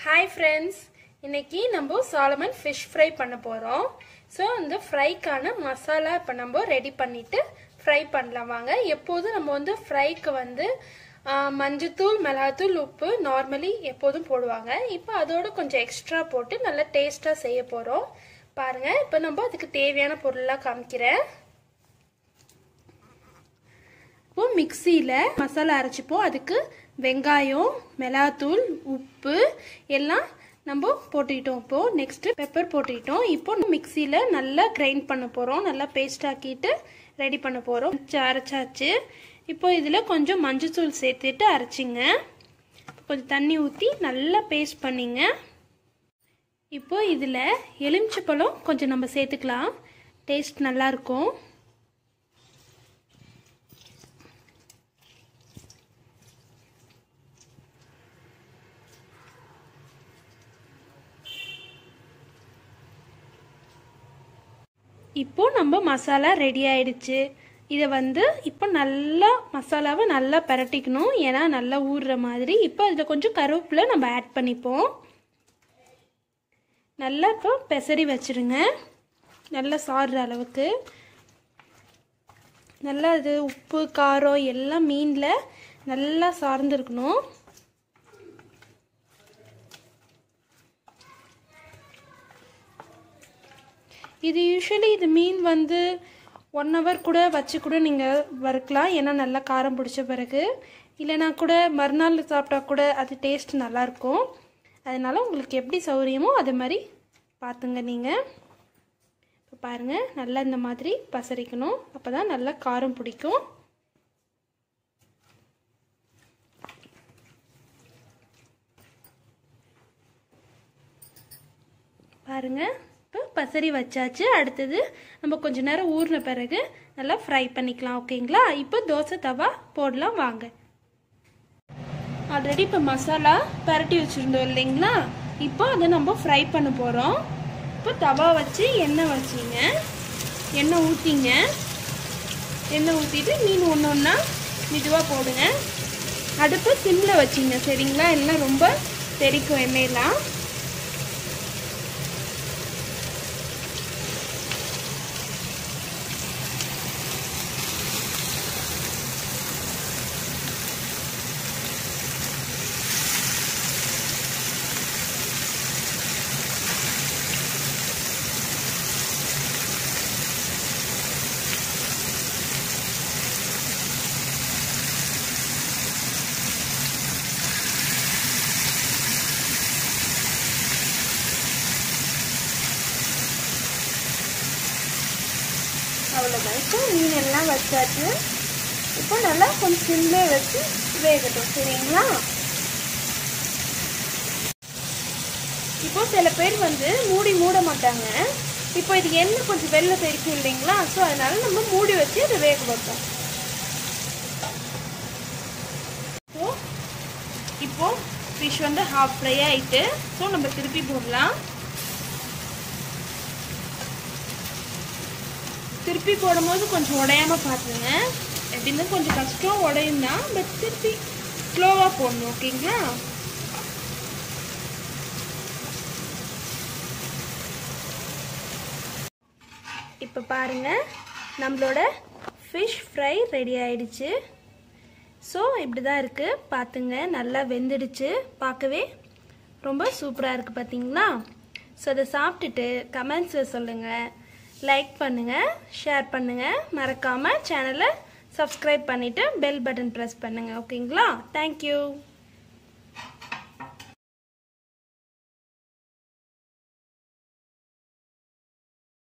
hi friends இன்னைக்கு நம்ம Solomon fish fry பண்ண போகிறோம் ஸோ இந்த ஃப்ரைக்கான மசாலா இப்போ நம்ம ரெடி பண்ணிட்டு ஃப்ரை பண்ணலாம் வாங்க எப்போதும் நம்ம வந்து ஃப்ரைக்கு வந்து ஆ, மஞ்சத்தூள் மிளகாத்தூள் உப்பு நார்மலி எப்போதும் போடுவாங்க இப்போ அதோட கொஞ்சம் எக்ஸ்ட்ரா போட்டு நல்லா டேஸ்ட்டாக செய்ய போகிறோம் பாருங்கள் இப்போ நம்ம அதுக்கு தேவையான பொருள்லாம் காமிக்கிறேன் இப்போ மிக்சியில் மசாலா அரைச்சிப்போம் அதுக்கு வெங்காயம் மிளகாத்தூள் உப்பு எல்லாம் நம்ம போட்டுக்கிட்டோம் இப்போ நெக்ஸ்ட் பெப்பர் போட்டுக்கிட்டோம் இப்போ மிக்சியில் நல்லா கிரைண்ட் பண்ண போகிறோம் நல்லா பேஸ்ட் ஆக்கிட்டு ரெடி பண்ண போகிறோம் அரைச்சாச்சு இப்போ இதில் கொஞ்சம் மஞ்சத்தூள் சேர்த்துட்டு அரைச்சிங்க கொஞ்சம் தண்ணி ஊற்றி நல்லா பேஸ்ட் பண்ணிங்க இப்போ இதில் எலுமிச்சப்பழம் கொஞ்சம் நம்ம சேர்த்துக்கலாம் டேஸ்ட் நல்லாயிருக்கும் இப்போ நம்ம மசாலா ரெடி ஆயிடுச்சு இதை வந்து இப்போ நல்லா மசாலாவை நல்லா பரட்டிக்கணும் ஏன்னா நல்லா ஊறுற மாதிரி இப்போ அதில் கொஞ்சம் கருவேப்பிலை நம்ம ஆட் பண்ணிப்போம் நல்லா இப்போ பெசரி வச்சிருங்க நல்லா சாடுற அளவுக்கு நல்லா இது உப்பு காரம் எல்லாம் மீனில் நல்லா சார்ந்துருக்கணும் இது யூஸ்வலி இது மீன் வந்து ஒன் ஹவர் கூட வச்சு கூட நீங்கள் வறுக்கலாம் ஏன்னா நல்லா காரம் பிடிச்ச பிறகு இல்லைனா கூட மறுநாள் சாப்பிட்டா கூட அது டேஸ்ட் நல்லாயிருக்கும் அதனால் உங்களுக்கு எப்படி சௌகரியமோ அது மாதிரி பார்த்துங்க நீங்கள் இப்போ பாருங்கள் நல்லா இந்த மாதிரி பசரிக்கணும் அப்போ தான் நல்லா காரம் பிடிக்கும் பாருங்கள் இப்போ பசரி வச்சாச்சு அடுத்தது நம்ம கொஞ்ச நேரம் ஊறின பிறகு நல்லா ஃப்ரை பண்ணிக்கலாம் ஓகேங்களா இப்போ தோசை தவா போடலாம் வாங்க ஆல்ரெடி இப்போ மசாலா பரட்டி வச்சுருந்தோம் இல்லைங்களா இப்போ அதை நம்ம ஃப்ரை பண்ண போகிறோம் இப்போ தவா வச்சு எண்ணெய் வச்சிங்க எண்ணெய் ஊற்றிங்க எண்ணெய் ஊற்றிட்டு மீன் ஒன்று ஒன்றா மெதுவாக போடுங்க அடுப்பு சிம்மில் வச்சிங்க சரிங்களா எல்லாம் ரொம்ப தெரிக்கும் எண்ணெயெல்லாம் அவ்வளோதான் இப்போ மீன் எல்லாம் வச்சாச்சு இப்போ நல்லா கொஞ்சம் சிம்லே வச்சு வேகட்டும் சரிங்களா இப்போ சில பேர் வந்து மூடி மூட மாட்டாங்க இப்போ இது எண்ணெய் கொஞ்சம் வெளில தெரிக்கும் இல்லைங்களா ஸோ அதனால நம்ம மூடி வச்சு இதை வேக வைப்போம் இப்போ இப்போ ஃபிஷ் வந்து ஹாஃப் ஃப்ரை ஆயிட்டு ஸோ நம்ம திருப்பி போடலாம் திருப்பி போடும்போது கொஞ்சம் உடையாம பார்த்துங்க எப்படின்னா கொஞ்சம் கஷ்டம் உடையும் தான் பட் திருப்பி ஸ்லோவாக போடணும் ஓகேங்களா இப்போ பாருங்க நம்மளோட ஃபிஷ் ஃப்ரை ரெடி ஆயிடுச்சு ஸோ இப்படி தான் இருக்குது பார்த்துங்க நல்லா வெந்துடுச்சு பார்க்கவே ரொம்ப சூப்பராக இருக்குது பார்த்தீங்களா ஸோ அதை சாப்பிட்டுட்டு கமெண்ட்ஸில் சொல்லுங்கள் லைக் பண்ணுங்கள் ஷேர் பண்ணுங்கள் மறக்காமல் சேனலை சப்ஸ்கிரைப் பண்ணிவிட்டு பெல் பட்டன் ப்ரெஸ் பண்ணுங்கள் ஓகேங்களா தேங்க்யூ